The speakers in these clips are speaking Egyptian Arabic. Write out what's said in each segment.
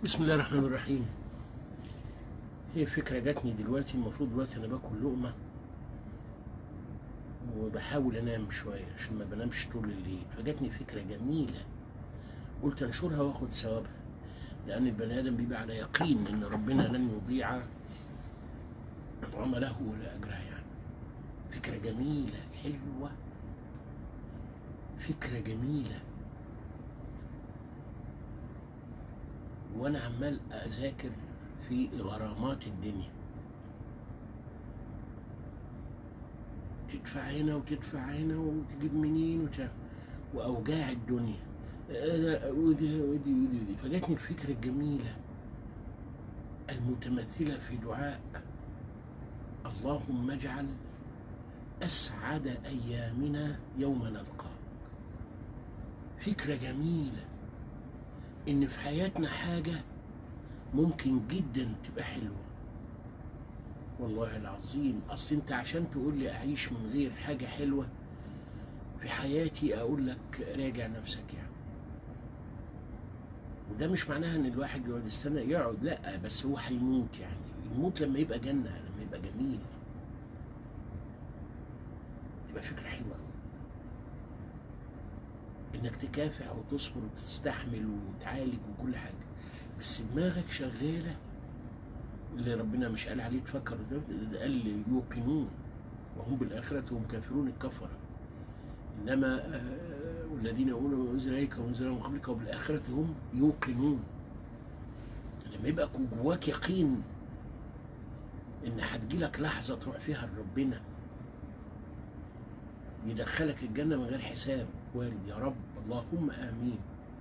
بسم الله الرحمن الرحيم هي فكرة جاتني دلوقتي المفروض دلوقتي أنا باكل لقمة وبحاول أنام شوية عشان ما بنامش طول الليل فجاتني فكرة جميلة قلت أنشرها وآخد ثوابها لأن البني آدم بيبقى على يقين إن ربنا لن يضيع عمله ولا أجره يعني فكرة جميلة حلوة فكرة جميلة وانا عمال اذاكر في غرامات الدنيا تدفع هنا وتدفع هنا وتجيب منين وت... واوجاع الدنيا أنا ودي ودي ودي ودي فجاتني الفكره الجميله المتمثله في دعاء اللهم اجعل اسعد ايامنا يوم نلقاك فكره جميله ان في حياتنا حاجه ممكن جدا تبقى حلوه والله العظيم اصل انت عشان تقول لي اعيش من غير حاجه حلوه في حياتي اقول لك راجع نفسك يعني وده مش معناها ان الواحد يقعد يستنى يقعد لا بس هو هيموت يعني يموت لما يبقى جنه لما يبقى جميل تبقى فكره حلوه قوي انك تكافح وتصبر وتستحمل وتعالج وكل حاجه بس دماغك شغاله اللي ربنا مش قال عليه تفكر ده قال يوقنون وهم بالاخره هم كافرون الكفره انما آه، والذين يقولون انزل اليك وانزل من قبلك وبالاخره هم يوقنون لما يبقى جواك يقين ان هتجيلك لحظه تروح فيها لربنا يدخلك الجنه من غير حساب وارد يا رب اللهم امين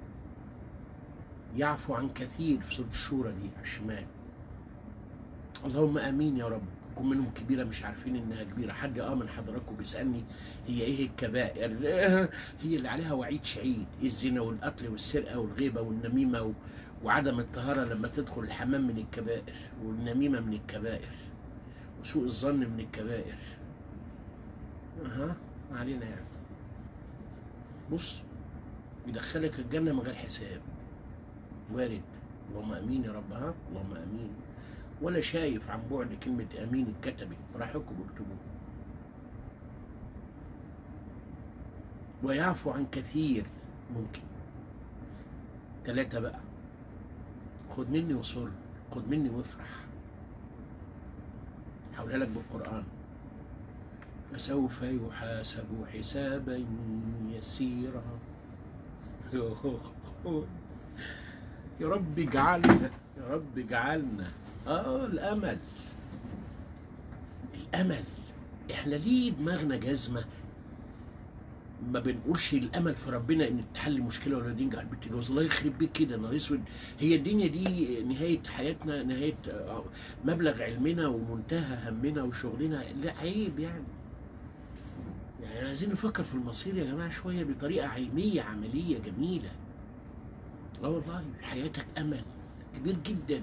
يعفو عن كثير في سوره الشورى دي على الشمال اللهم امين يا رب يكون منهم كبيره مش عارفين انها كبيره حد اه من حضراتكم بيسالني هي ايه الكبائر هي اللي عليها وعيد شعيد الزنا والقتل والسرقه والغيبه والنميمه و... وعدم الطهاره لما تدخل الحمام من الكبائر والنميمه من الكبائر وسوء الظن من الكبائر اها ما علينا يعني بص يدخلك الجنه من غير حساب وارد اللهم امين يا رب ها اللهم امين ولا شايف عن بعد كلمة أمين اتكتبت راحكم اكتبوا ويعفو عن كثير ممكن ثلاثة بقى خد مني وصر خد مني وافرح هقولها لك بالقرآن فسوف يحاسب حسابا يسيرا يا رب اجعلنا يا رب اجعلنا اه الامل الامل احنا ليه دماغنا جزمه ما بنقولش الامل في ربنا ان تحل مشكله ولا تنجح البنت تتجوز الله يخرب بيك كده نهار اسود هي الدنيا دي نهايه حياتنا نهايه آه، مبلغ علمنا ومنتهى همنا وشغلنا لا عيب يعني يعني عايزين نفكر في المصير يا جماعه شويه بطريقه علميه عمليه جميله لا والله في حياتك امل كبير جدا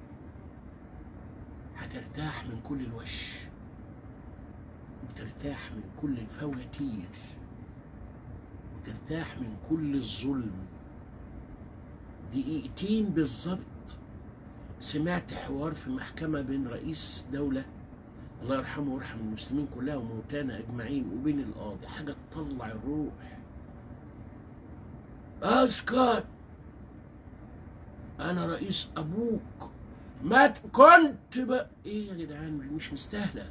هترتاح من كل الوش وترتاح من كل الفواتير وترتاح من كل الظلم دقيقتين بالظبط سمعت حوار في محكمة بين رئيس دولة الله يرحمه ويرحم المسلمين كلها وموتانا أجمعين وبين القاضي حاجة تطلع الروح اسكت انا رئيس ابوك ما ت- كنت ب... ايه يا جدعان مش مستاهله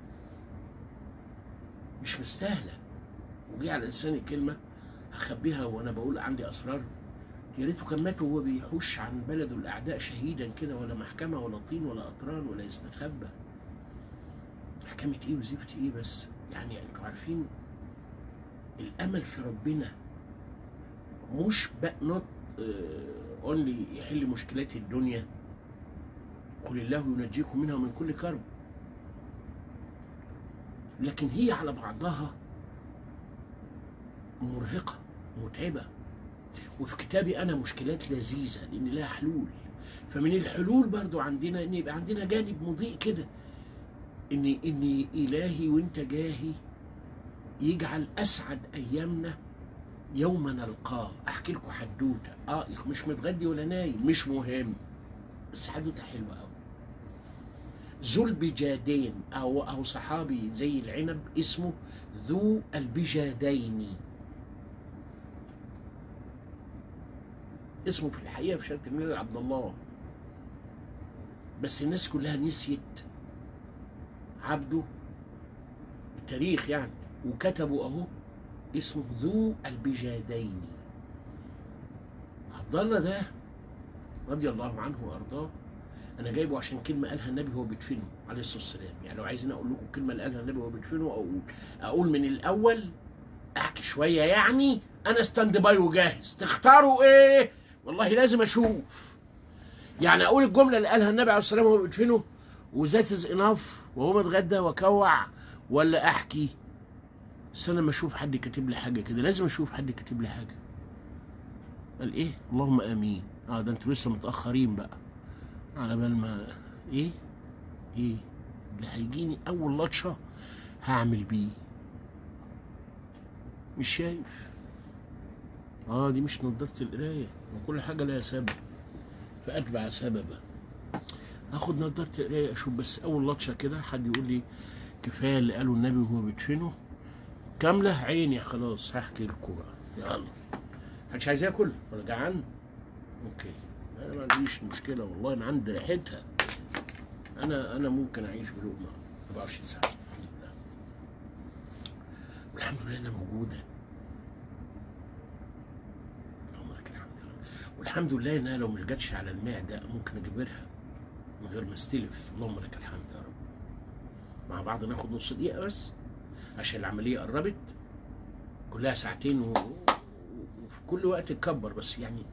مش مستاهله وجي على لساني كلمه هخبيها وانا بقول عندي اسرار يا ريته كان مات وهو بيحوش عن بلده الاعداء شهيدا كده ولا محكمه ولا طين ولا قطران ولا يستخبى محكمه ايه وزفت ايه بس يعني انتوا عارفين الامل في ربنا مش بقى نوت اونلي يحل مشكلات الدنيا قل الله ينجيكم منها ومن كل كرب لكن هي على بعضها مرهقة متعبة وفي كتابي أنا مشكلات لذيذة لأن لها حلول فمن الحلول برضو عندنا إن يبقى عندنا جانب مضيء كده إن إن إلهي وأنت جاهي يجعل أسعد أيامنا يوم نلقاه احكي لكم حدوته اه مش متغدي ولا نايم مش مهم بس حدوته حلوه قوي ذو البجادين او او صحابي زي العنب اسمه ذو البجادين اسمه في الحقيقه في شهاده الميلاد عبد الله بس الناس كلها نسيت عبده التاريخ يعني وكتبوا اهو اسمه ذو البجادين عبد الله ده رضي الله عنه وارضاه انا جايبه عشان كلمه قالها النبي وهو بيدفنه عليه الصلاه والسلام يعني لو عايزين اقول لكم الكلمه اللي قالها النبي وهو بيدفنه اقول اقول من الاول احكي شويه يعني انا ستاند باي وجاهز تختاروا ايه والله لازم اشوف يعني اقول الجمله اللي قالها النبي عليه الصلاه والسلام وهو بيدفنه وذات از اناف وهو متغدى وكوع ولا احكي بس انا لما اشوف حد كاتب لي حاجه كده لازم اشوف حد كاتب لي حاجه قال ايه اللهم امين اه ده انتوا لسه متاخرين بقى على بال ما ايه ايه اللي هيجيني اول لطشه هعمل بيه مش شايف اه دي مش نضاره القرايه وكل حاجه لها سبب فاتبع سببا اخد نضاره القرايه اشوف بس اول لطشه كده حد يقول لي كفايه اللي قاله النبي وهو بيدفنه كامله عيني خلاص هحكي لكم بقى يلا محدش عايز ياكل ولا جعان اوكي انا ما عنديش مشكله والله انا عندي ريحتها انا انا ممكن اعيش بلقمه 24 ساعه الحمد لله والحمد لله انها موجوده اللهم لك الحمد يا رب والحمد لله انها لو مش جاتش على المعده ممكن اجبرها من غير ما استلف اللهم لك الحمد يا رب مع بعض ناخد نص دقيقه بس عشان العمليه قربت كلها ساعتين و... وفي كل وقت تكبر بس يعني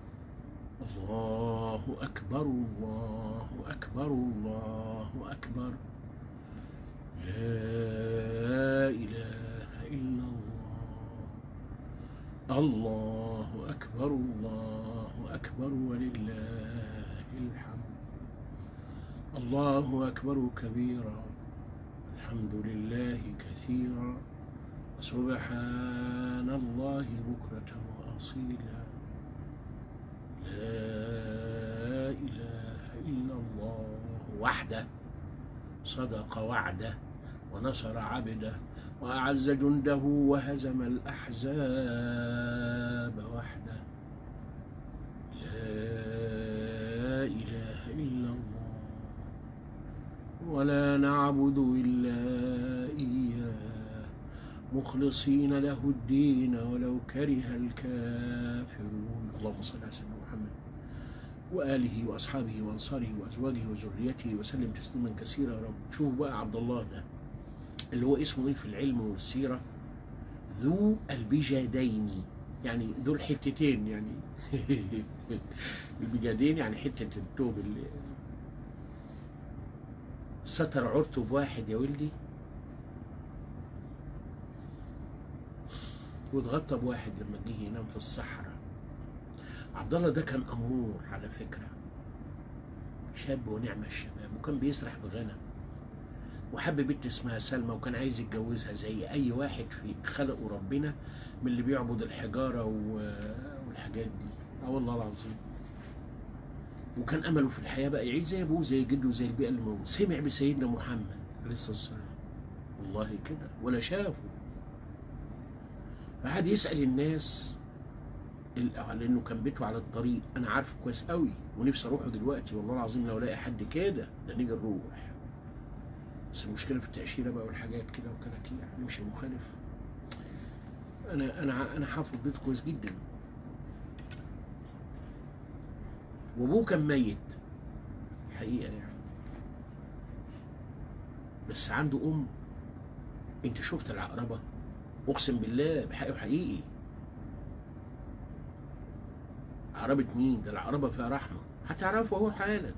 الله أكبر الله أكبر الله أكبر لا إله إلا الله الله أكبر الله أكبر ولله الحمد الله أكبر كبيرا الحمد لله كثيرا سبحان الله بكرة وأصيلا لا إله إلا الله وحده صدق وعده ونصر عبده وأعز جنده وهزم الأحزاب وحده لا إله إلا الله ولا نعبد إلا إياه مخلصين له الدين ولو كره الكافرون اللهم صل على سيدنا محمد وآله وأصحابه وأنصاره وأزواجه وذريته وسلم تسليما كثيرا يا رب شوف بقى عبد الله ده اللي هو اسمه ايه في العلم والسيرة ذو البجادين يعني ذو الحتتين يعني البجادين يعني حتة التوب اللي ستر عرته بواحد يا ولدي واتغطى بواحد لما جه ينام في الصحراء عبد الله ده كان امور على فكره شاب ونعم الشباب وكان بيسرح بغنى وحب بنت اسمها سلمى وكان عايز يتجوزها زي اي واحد في خلقه ربنا من اللي بيعبد الحجاره و- والحاجات دي اه والله العظيم وكان امله في الحياه بقى يعيش زي ابوه زي جده زي البيئه اللي موجود سمع بسيدنا محمد عليه الصلاه والسلام والله كده ولا شافه فقعد يسال الناس ال- لانه كان بيته على الطريق انا عارفه كويس قوي ونفسي اروحه دلوقتي والله العظيم لو الاقي حد كده ده نيجي نروح بس المشكله في التاشيره بقى والحاجات كده وكلاكيع نمشي مخالف انا انا انا حافظ بيت كويس جدا وابوه كان ميت حقيقه يعني بس عنده ام انت شفت العقربه اقسم بالله بحقيقي وحقيقي عقربة مين؟ ده العقربة فيها رحمة هتعرفه هو حالا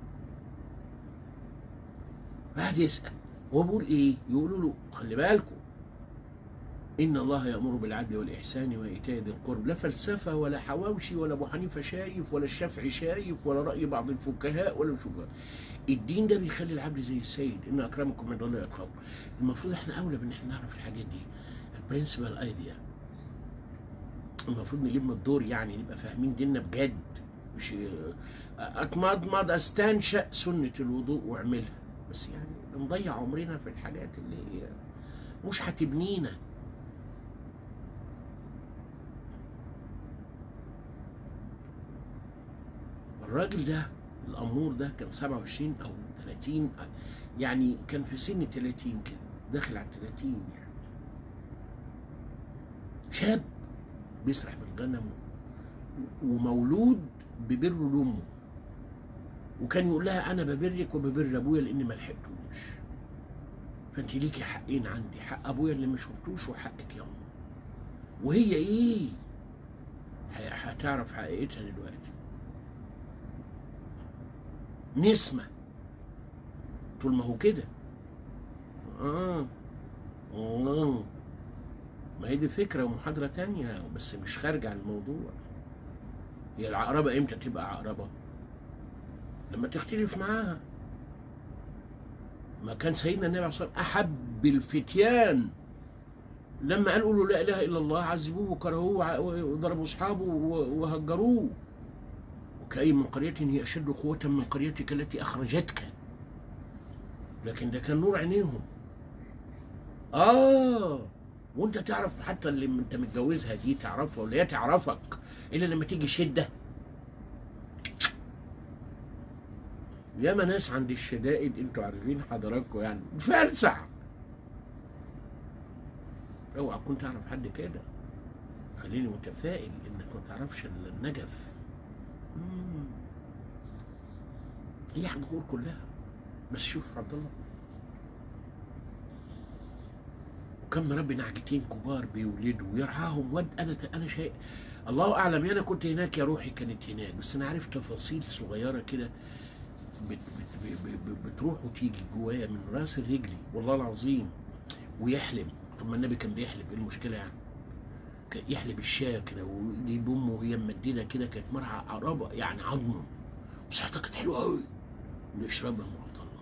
قاعد يسأل هو بيقول ايه؟ يقولوا له خلي بالكم إن الله يأمر بالعدل والإحسان وإيتاء ذي القرب لا فلسفة ولا حواوشي ولا أبو حنيفة شايف ولا الشافعي شايف ولا رأي بعض الفقهاء ولا شو الدين ده بيخلي العبد زي السيد إن أكرمكم عند الله يتقاكم المفروض إحنا أولى بإن إحنا نعرف الحاجات دي البرنسبل أيديا المفروض نلم الدور يعني نبقى فاهمين ديننا بجد مش اتمضمض استنشق سنه الوضوء واعملها بس يعني بنضيع عمرنا في الحاجات اللي هي مش هتبنينا الراجل ده الامور ده كان 27 او 30 يعني كان في سن 30 كده داخل على 30 يعني شاب بيسرح بالغنم ومولود ببر لامه وكان يقول لها انا ببرك وببر ابويا لاني ما لحقتوش فانت ليكي حقين عندي حق ابويا اللي ما شفتوش وحقك يا امي وهي ايه ه- هتعرف حقيقتها دلوقتي نسمة طول ما هو كده اه اه ما هي دي فكرة ومحاضرة تانية بس مش خارجة عن الموضوع هي العقربة امتى تبقى عقربة لما تختلف معاها ما كان سيدنا النبي عليه الصلاة والسلام أحب الفتيان لما قال قولوا لا إله إلا الله عذبوه وكرهوه وع- وضربوا أصحابه و- وهجروه وكأي من قرية هي أشد قوة من قريتك التي أخرجتك لكن ده كان نور عينيهم آه وانت تعرف حتى اللي انت متجوزها دي تعرفها ولا هي تعرفك الا لما تيجي شده ياما ناس عند الشدائد انتوا عارفين حضراتكم يعني فلسع اوعى كنت تعرف حد كده خليني متفائل انك ما تعرفش الا النجف مم. هي حضور كلها بس شوف عبد الله وكم مربي نعجتين كبار بيولدوا ويرعاهم ود انا انا شيء الله اعلم يا انا كنت هناك يا روحي كانت هناك بس انا عارف تفاصيل صغيره كده بت بت ب- ب- بتروح وتيجي جوايا من راس رجلي والله العظيم ويحلم طب ما النبي كان بيحلم ايه المشكله يعني كان يحلب الشاي كده ويجيب امه وهي ممدده كده كانت مرعى عربه يعني عظمه وصحتها كانت حلوه قوي ويشربها مع عبد الله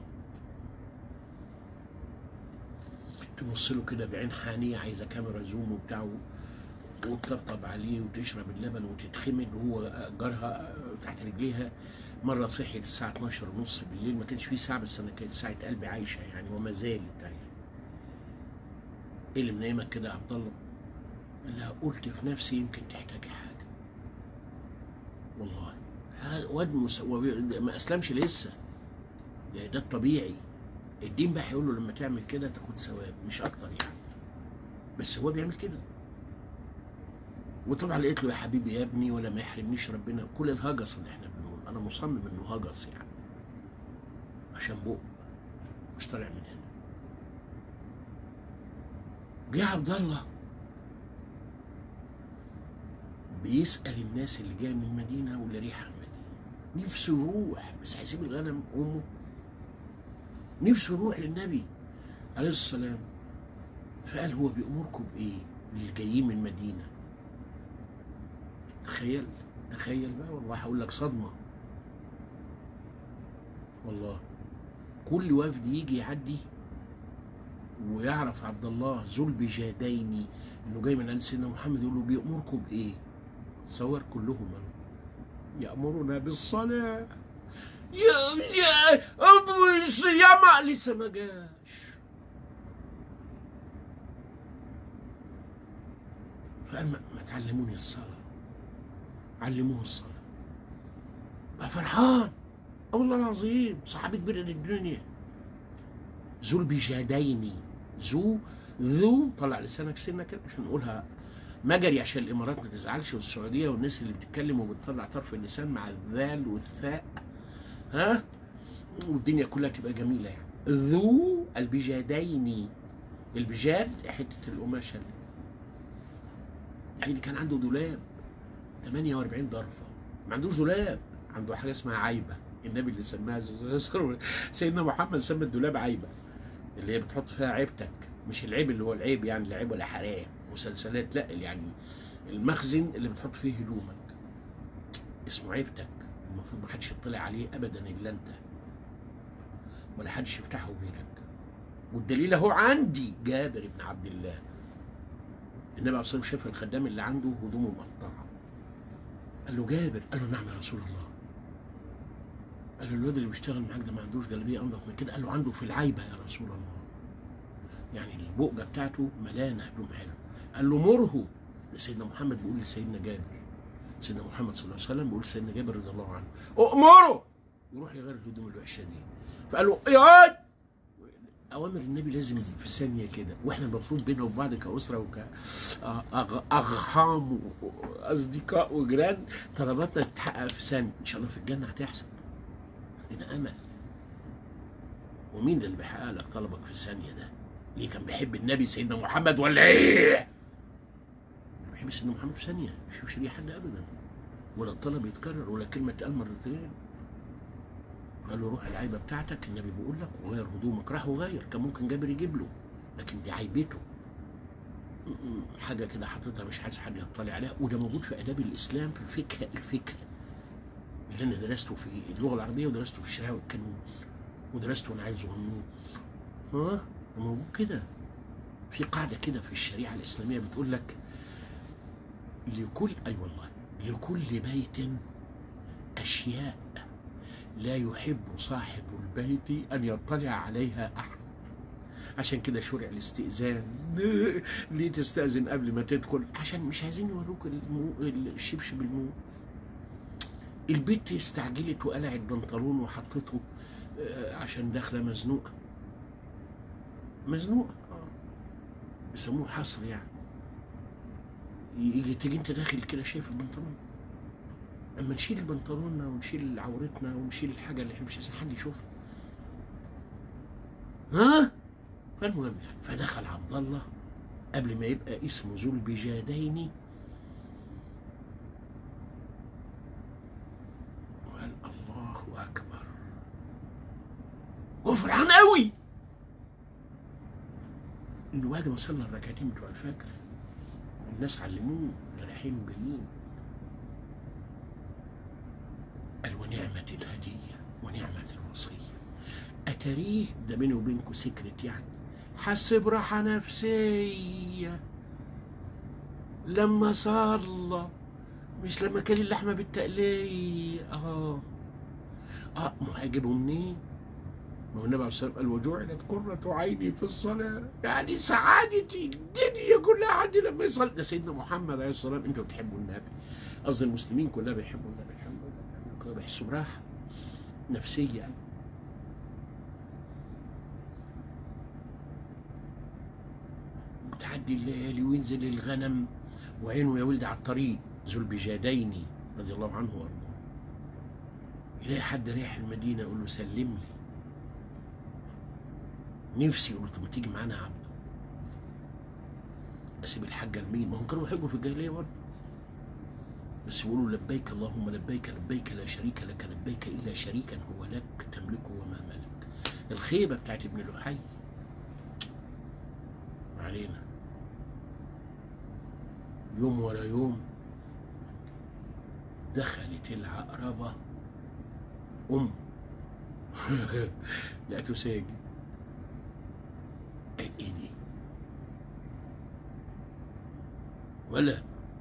تبص له كده بعين حانيه عايزه كاميرا زوم وبتاع وتطبطب عليه وتشرب اللبن وتتخمد وهو جارها تحت رجليها مرة صحيت الساعة 12 ونص بالليل ما كانش فيه ساعة بس أنا كانت ساعة قلبي عايشة يعني وما زالت عايشة إيه اللي منيمك كده يا عبد الله؟ قال لها قلت في نفسي يمكن تحتاجي حاجة والله ها- واد مس... وب- ما أسلمش لسه يعني ده الطبيعي الدين بقى هيقول له لما تعمل كده تاخد ثواب مش أكتر يعني بس هو بيعمل كده وطبعا لقيت له يا حبيبي يا ابني ولا ما يحرمنيش ربنا كل الهجس اللي احنا بنقول انا مصمم انه هجس يعني عشان بق مش طالع من هنا جه عبد الله بيسأل الناس اللي جايه من المدينة واللي ريحة المدينة نفسه يروح بس هيسيب الغنم أمه نفسه يروح للنبي عليه الصلاة والسلام فقال هو بيأمركم بإيه؟ اللي جايين من المدينة تخيل تخيل بقى والله هقول لك صدمة والله كل وفد يجي يعدي ويعرف عبد الله ذو البجادين انه جاي من عند سيدنا محمد يقول له بيأمركم بايه؟ تصور كلهم يأمرنا بالصلاة يا يا أبو الصيام لسه ما جاش فقال ما, ما تعلموني الصلاة علموه الصلاة بقى فرحان اه والله العظيم صحابي كبير الدنيا ذو البجادين ذو ذو طلع لسانك سنة كده عشان نقولها مجري عشان الامارات ما تزعلش والسعوديه والناس اللي بتتكلم وبتطلع طرف اللسان مع الذال والثاء ها والدنيا كلها تبقى جميله يعني ذو البجادين البجاد حته القماشه اللي يعني كان عنده دولاب 48 ضرفه ما عندوش دولاب عنده حاجه اسمها عايبه النبي اللي سماها سيدنا محمد سمى الدولاب عايبه اللي هي بتحط فيها عيبتك مش العيب اللي هو العيب يعني العيب ولا حرام مسلسلات لا يعني المخزن اللي بتحط فيه هدومك اسمه عيبتك المفروض ما حدش يطلع عليه ابدا الا انت ولا حدش يفتحه غيرك والدليل اهو عندي جابر بن عبد الله النبي عليه الصلاه والسلام شاف الخدام اللي عنده هدومه مقطعه قال له جابر قال له نعم يا رسول الله قال له الواد اللي بيشتغل معاك ده ما عندوش جلابيه انضف من كده قال له عنده في العيبه يا رسول الله يعني البؤجه بتاعته ملانه هدوم حلو قال له مره سيدنا محمد بيقول لسيدنا جابر سيدنا محمد صلى الله عليه وسلم بيقول لسيدنا جابر رضي الله عنه امره يروح يغير الهدوم الوحشه دي فقال له يا واد اوامر النبي لازم في ثانيه كده واحنا المفروض بينا وبعض كاسره وك أغ- اغحام واصدقاء وجيران طلباتنا تتحقق في ثانيه ان شاء الله في الجنه هتحصل عندنا امل ومين اللي بيحقق لك طلبك في الثانيه ده ليه كان بيحب النبي سيدنا محمد ولا ايه بيحب سيدنا محمد في ثانيه مش مش ليه حد ابدا ولا الطلب يتكرر ولا كلمه تقال مرتين قال له روح العيبه بتاعتك النبي بيقول لك وغير هدومك راح وغير كان ممكن جابر يجيب له لكن دي عيبته م- م- حاجه كده حاططها مش عايز حد يطلع عليها وده موجود في اداب الاسلام في الفقه الفكر اللي انا درسته في اللغه العربيه ودرسته في الشريعه والقانون ودرسته وانا عايز غنون ها موجود كده في قاعده كده في الشريعه الاسلاميه بتقول لك لكل اي والله لكل بيت اشياء لا يحب صاحب البيت ان يطلع عليها احد عشان كده شرع الاستئذان ليه تستأذن قبل ما تدخل عشان مش عايزين يوروك المو... الشبشب المو البت استعجلت وقلعت بنطلون وحطته آه، عشان داخله مزنوقه مزنوقه آه. بيسموه حصر يعني يجي تيجي انت داخل كده شايف البنطلون اما نشيل بنطلوننا ونشيل عورتنا ونشيل الحاجه اللي احنا مش عايزين حد يشوفها ها فالمهم يعني فدخل عبد الله قبل ما يبقى اسمه ذو البجادين وقال الله اكبر وفرحان قوي انه بعد ما صلى الركعتين بتوع الفجر الناس علموه رايحين وجايين قال ونعمة الهدية ونعمة الوصية أتريه ده بيني وبينكم سكرت يعني حس براحة نفسية لما صلى مش لما كان اللحمة بالتقلية اه اه ما هيجيبه منين؟ ما هو النبي عليه الصلاة والسلام قال وجعلت قرة عيني في الصلاة يعني سعادة الدنيا كلها عندي لما يصلي ده سيدنا محمد عليه الصلاة والسلام انتوا بتحبوا النبي قصدي المسلمين كلها بيحبوا النبي الحمد لله كده بيحسوا براحة نفسية يعني. بتعدي الليالي وينزل الغنم وعينه يا ولدي على الطريق ذو البجادين رضي الله عنه وارضاه يلاقي حد رايح المدينة يقول له سلم لي نفسي يقول له طب ما تيجي معانا يا عبده اسيب الحاجه لمين؟ ما هم كانوا يحجوا في الجاهليه برضه بس يقولوا لبيك اللهم لبيك لبيك لا شريك لك لبيك الا شريكا هو لك تملكه وما ملك الخيبه بتاعت ابن لحي ما علينا يوم ورا يوم دخلت العقربه ام لقيته ساجد ايه إيه دي ولا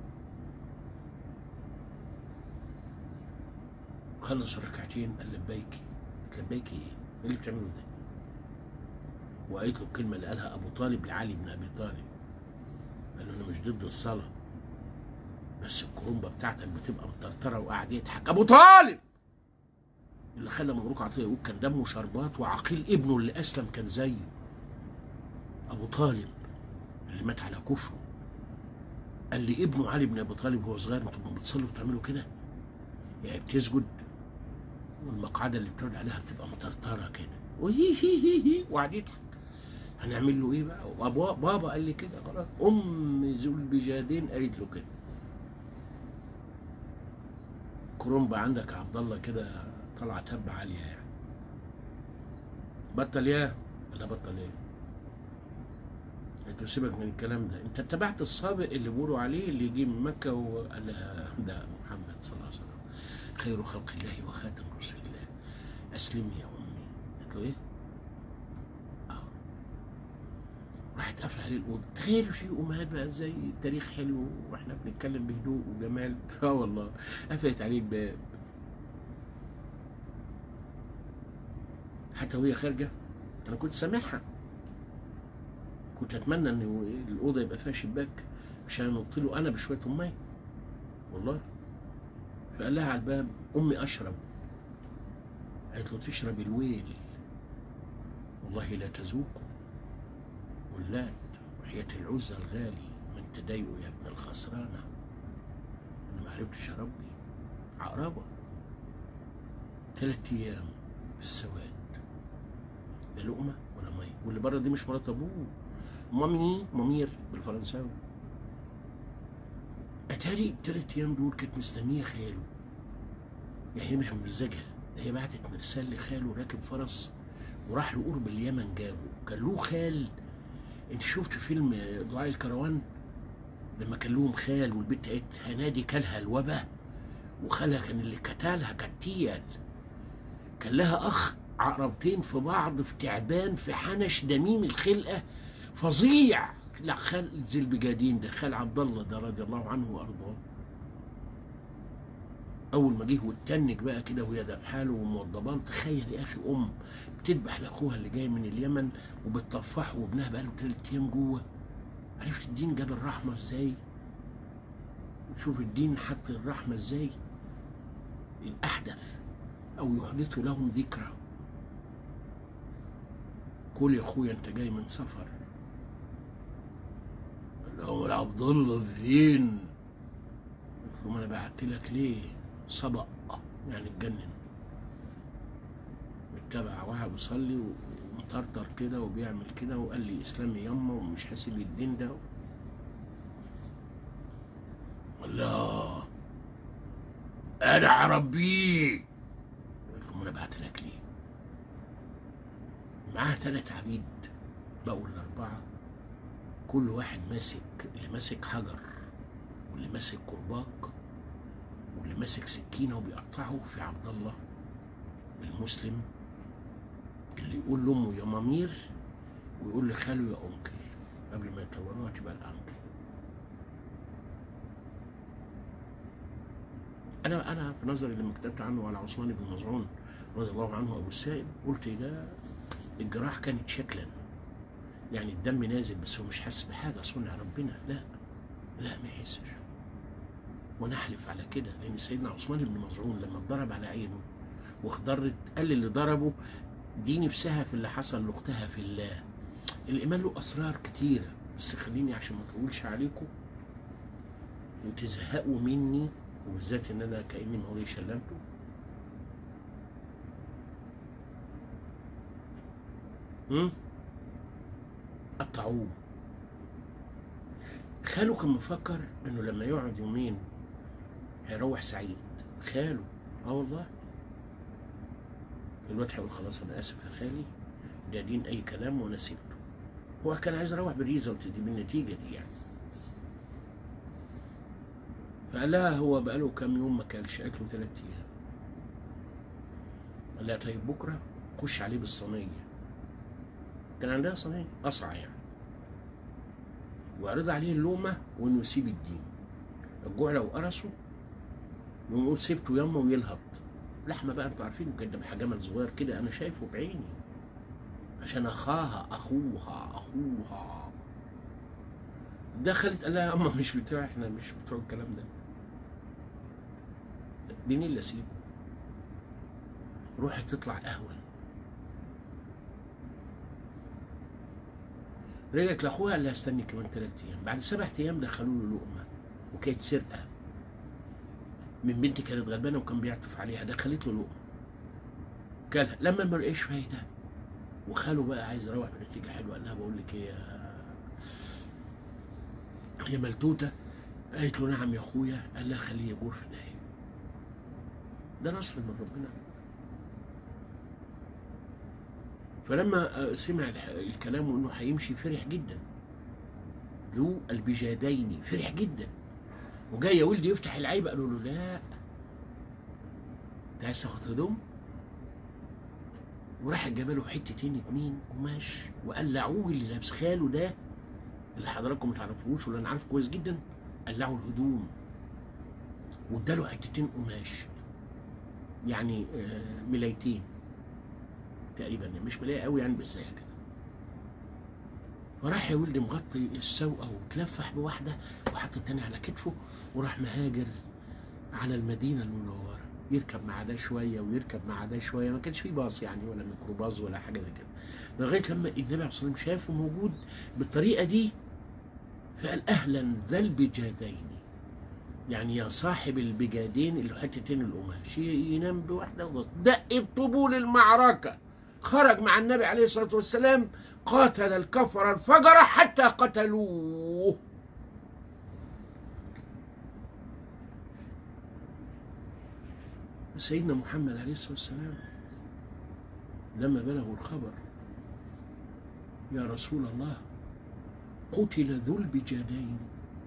خلص ركعتين قال لبيك لبيك ايه؟ ايه اللي بتعمله ده؟ وقالت له الكلمه اللي قالها ابو طالب لعلي بن ابي طالب قال له انا مش ضد الصلاه بس الكرومبه بتاعتك بتبقى مطرطره وقاعد يضحك ابو طالب اللي خلى مبروك عطيه يقول كان دمه شربات وعقيل ابنه اللي اسلم كان زيه ابو طالب اللي مات على كفره قال لي ابنه علي بن ابي طالب وهو صغير انتوا لما بتصلوا بتعملوا كده يعني بتسجد والمقعده اللي بتقعد عليها بتبقى مطرطره كده وهي هي هي هي وقعد يضحك هنعمل له ايه بقى وابوه بابا قال لي كده خلاص ام ذو البجادين قالت له كده كرومبا عندك يا عبد الله كده طلع تب عاليه يعني بطل يا ولا بطل ايه انت سيبك من الكلام ده انت اتبعت السابق اللي بيقولوا عليه اللي يجي من مكه وقال لها ده محمد صلى الله عليه وسلم خير خلق الله وخاتم رسول الله اسلمي يا امي قالت له ايه؟ اه راحت قفل عليه الاوضه تخيلوا في امهات بقى ازاي التاريخ حلو واحنا بنتكلم بهدوء وجمال اه والله قفلت عليه الباب حتى وهي خارجه انا كنت سامعها كنت اتمنى ان الاوضه يبقى فيها شباك عشان انط له انا بشويه ميه والله فقال لها على الباب امي اشرب قالت له تشرب الويل والله لا تذوق ولات وحياة العزة الغالي من تضايقه يا ابن الخسرانة أنا ما عرفتش أربي عقربة ثلاث أيام في السواد لا لقمة ولا مية واللي بره دي مش مرات أبوه مامي مامير بالفرنساوي أتاري الثلاث أيام دول كانت مستنية خاله يعني هي مش بمزاجها ده هي بعتت مرسال لخاله راكب فرس وراح له قرب اليمن جابه كان له خال انت شفت فيلم دعاء الكروان لما كان لهم خال والبنت قالت هنادي كلها الوبا وخالها كان اللي كتالها كتيل كان لها اخ عقربتين في بعض في تعبان في حنش دميم الخلقه فظيع لا خال ذي البجادين ده خال عبد الله ده رضي الله عنه وارضاه اول ما جه واتنك بقى كده وهي دبحاله وموضبان تخيل يا اخي ام بتذبح لاخوها اللي جاي من اليمن وبتطفحه وابنها بقى له ثلاث ايام جوه عرفت الدين جاب الرحمه ازاي شوف الدين حط الرحمه ازاي الاحدث او يحدث لهم ذكرى قول يا اخويا انت جاي من سفر قال لهم عبد الله فين قلت لهم انا بعت لك ليه سبق يعني اتجنن متبع واحد بيصلي ومطرطر كده وبيعمل كده وقال لي اسلامي يما ومش هسيب الدين ده والله انا هربيه قلت لهم انا بعت لك ليه معاه ثلاث عبيد بقوا الاربعه كل واحد ماسك اللي ماسك حجر واللي ماسك كرباج واللي ماسك سكينه وبيقطعه في عبد الله المسلم اللي يقول لامه يا مامير ويقول لخاله يا انكل قبل ما يطوروها تبقى الانكل انا انا في نظري لما كتبت عنه على عثمان بن مظعون رضي الله عنه ابو السائب قلت ده الجراح كانت شكلا يعني الدم نازل بس هو مش حاسس بحاجه صنع ربنا لا لا ما يحسش ونحلف على كده لان سيدنا عثمان بن مظعون لما اتضرب على عينه واخضرت قال اللي ضربه دي نفسها في اللي حصل لاختها في الله الايمان له اسرار كتيره بس خليني عشان ما اطولش عليكم وتزهقوا مني وبالذات ان انا كاني مولي شلمته هم؟ قطعوه خاله كان مفكر انه لما يقعد يومين هيروح سعيد خاله اه والله الواد هيقول خلاص انا اسف يا خالي ده دين اي كلام وانا سيبته هو كان عايز يروح بالريزلت دي بالنتيجه دي يعني فقال لها هو بقاله كام يوم ما كلش قالت له ثلاث ايام قال لها طيب بكره خش عليه بالصينيه كان عندها صينيه قصعه يعني وعرض عليه اللومه وانه يسيب الدين الجوع لو قرصه يقوم يقول سيبته يما ويلهط لحمه بقى انتوا عارفين كان ده جمل صغير كده انا شايفه بعيني عشان اخاها اخوها اخوها دخلت قال لها يا اما مش بتوع احنا مش بتوع الكلام ده دين اللي اسيبه روحي تطلع اهون رجعت لاخوها قال لها استني كمان ثلاث ايام بعد سبع ايام دخلوا له لقمه وكانت سرقه من بنت كانت غلبانه وكان بيعطف عليها دخلت له لقمه كلها لما ما لقيش فايده وخاله بقى عايز يروح بنتيجه حلوه قال لها بقول لك ايه يا يا ملتوته قالت له نعم يا اخويا قال لها خليه يغور في النهايه ده نصر من ربنا فلما سمع الكلام وانه هيمشي فرح جدا ذو البجادين فرح جدا وجاي يا ولدي يفتح العيب قالوا له لا انت عايز تاخد هدوم وراح جاب له حتتين اتنين قماش وقلعوه اللي لابس خاله ده اللي حضراتكم ما تعرفوش واللي انا عارفه كويس جدا قلعوا الهدوم واداله حتتين قماش يعني آه، ملايتين تقريبا يعني مش ملايه قوي يعني بس هي كده فراح يا ولدي مغطي السوقه وتلفح بواحده وحط التاني على كتفه وراح مهاجر على المدينه المنوره يركب مع ده شويه ويركب مع ده شويه ما كانش فيه باص يعني ولا ميكروباص ولا حاجه زي كده لغايه لما النبي عليه الصلاه والسلام شافه موجود بالطريقه دي فقال اهلا ذا البجادين يعني يا صاحب البجادين اللي حتتين القماش ينام بواحده وضغط دق طبول المعركه خرج مع النبي عليه الصلاه والسلام قاتل الكفر الفجر حتى قتلوه سيدنا محمد عليه الصلاه والسلام لما بلغوا الخبر يا رسول الله قتل ذو البجادين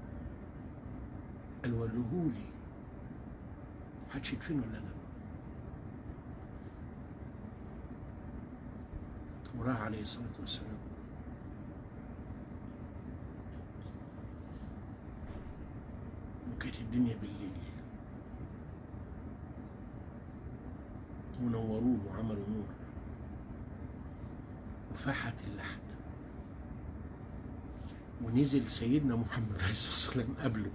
قال ورهولي حدش يدفنه ولا لا وراح عليه الصلاة والسلام وكانت الدنيا بالليل ونوروه وعملوا نور وفحت اللحد ونزل سيدنا محمد عليه الصلاة والسلام قبله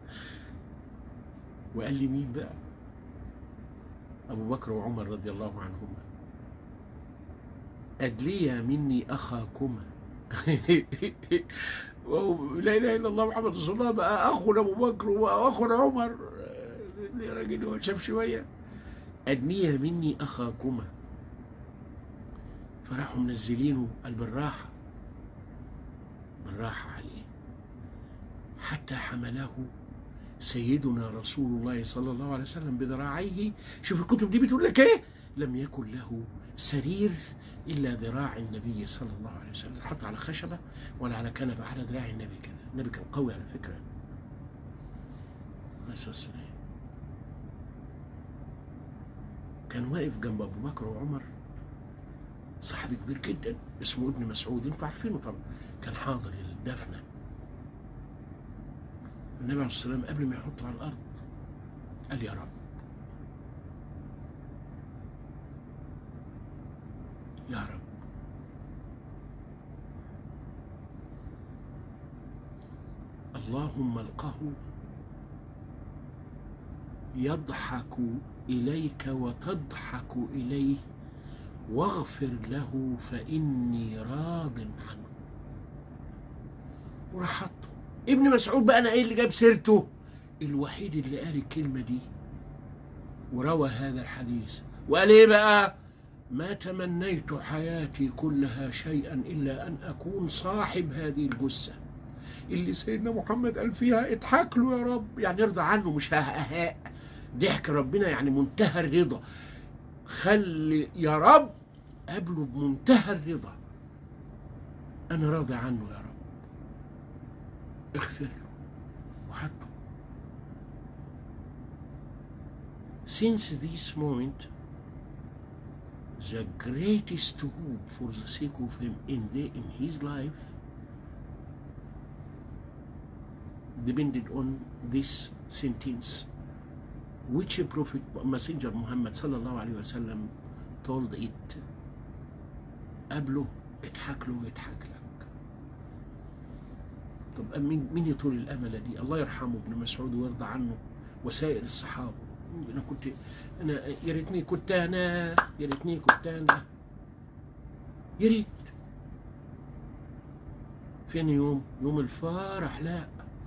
وقال لي مين بقى أبو بكر وعمر رضي الله عنهما أدليا مني أخاكما وهو لا إله إلا الله محمد رسول الله بقى أخونا أبو بكر وأخونا عمر يا راجل هو شاف شوية أدنيا مني أخاكما فراحوا منزلينه قال بالراحة بالراحة عليه حتى حمله سيدنا رسول الله صلى الله عليه وسلم بذراعيه شوف الكتب دي بتقول لك ايه لم يكن له سرير الا ذراع النبي صلى الله عليه وسلم حط على خشبه ولا على كنبه على ذراع النبي كده النبي كان قوي على فكره عليه الصلاه والسلام كان واقف جنب ابو بكر وعمر صحابي كبير جدا اسمه ابن مسعود انتوا عارفينه طبعا كان حاضر الدفنه النبي عليه الصلاه والسلام قبل ما يحطه على الارض قال يا رب يا رب اللهم القه يضحك اليك وتضحك اليه واغفر له فاني راض عنه وراح حطه ابن مسعود بقى انا ايه اللي جاب سيرته الوحيد اللي قال الكلمه دي وروى هذا الحديث وقال ايه بقى ما تمنيت حياتي كلها شيئا الا ان اكون صاحب هذه الجثه اللي سيدنا محمد قال فيها اضحك له يا رب يعني ارضى عنه مش ههاء ضحك ربنا يعني منتهى الرضا خلي يا رب قابله بمنتهى الرضا انا راضي عنه يا رب اغفر له وحطه since this moment the greatest hope for the sake of him in the in his life depended on this sentence which a prophet messenger Muhammad sallallahu alaihi wasallam told it قبله اضحك له ويضحك لك طب مين مين يطول الامل دي الله يرحمه ابن مسعود ويرضى عنه وسائر الصحابه انا كنت انا يا ريتني كنت انا يا ريتني كنت انا يا ريت فين يوم يوم الفرح لا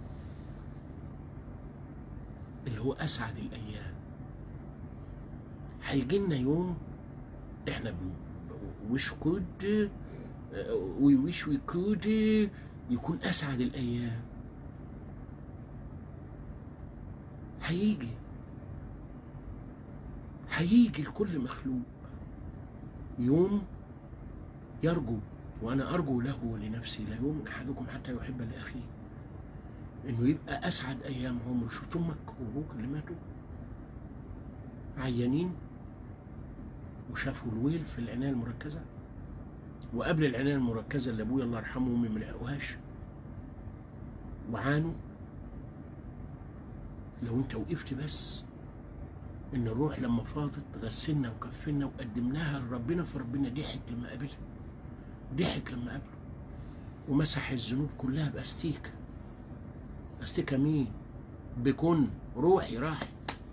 اللي هو اسعد الايام هيجي لنا يوم احنا وش كود وي ويش وي كود يكون اسعد الايام هيجي هيجي لكل مخلوق يوم يرجو وانا ارجو له ولنفسي لا يؤمن احدكم حتى يحب لاخيه انه يبقى اسعد ايام عمره شفت امك وابوك اللي ماتوا عيانين وشافوا الويل في العنايه المركزه وقبل العنايه المركزه اللي ابويا الله يرحمه امي ما لحقوهاش وعانوا لو انت وقفت بس ان الروح لما فاضت غسلنا وكفنا وقدمناها لربنا فربنا ضحك لما قابلها ضحك لما قابله ومسح الذنوب كلها باستيكه استيكه مين بكن روحي راحت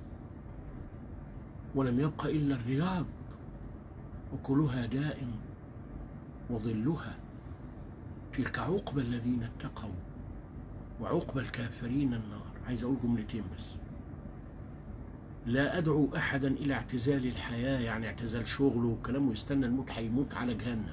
ولم يبق الا الرياض وكلها دائم وظلها تلك عقبى الذين اتقوا وعقبى الكافرين النار عايز اقول جملتين بس لا ادعو احدا الى اعتزال الحياه يعني اعتزال شغله وكلامه يستنى الموت هيموت على جهنم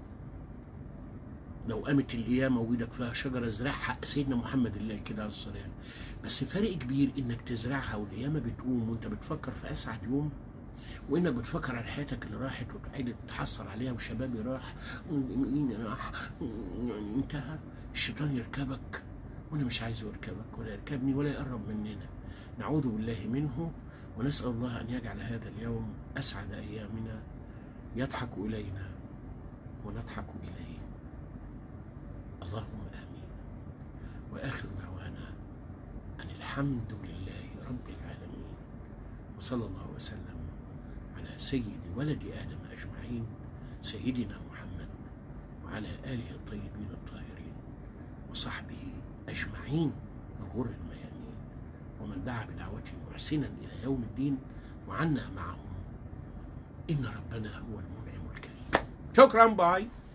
لو قامت القيامة وإيدك فيها شجرة ازرعها سيدنا محمد الله كده عليه السلام بس فرق كبير إنك تزرعها والقيامة بتقوم وأنت بتفكر في أسعد يوم وإنك بتفكر على حياتك اللي راحت وتعيد تحصل عليها وشبابي راح مين راح انتهى الشيطان يركبك وأنا مش عايزه يركبك ولا يركبني ولا يقرب مننا نعوذ بالله منه ونسأل الله أن يجعل هذا اليوم أسعد أيامنا يضحك إلينا ونضحك إليه اللهم آمين وآخر دعوانا أن الحمد لله رب العالمين وصلى الله وسلم على سيد ولد آدم أجمعين سيدنا محمد وعلى آله الطيبين الطاهرين وصحبه أجمعين الغر الميامين ومن دعا بدعوته محسنا إلى يوم الدين وعنا معهم إن ربنا هو المنعم الكريم شكرا باي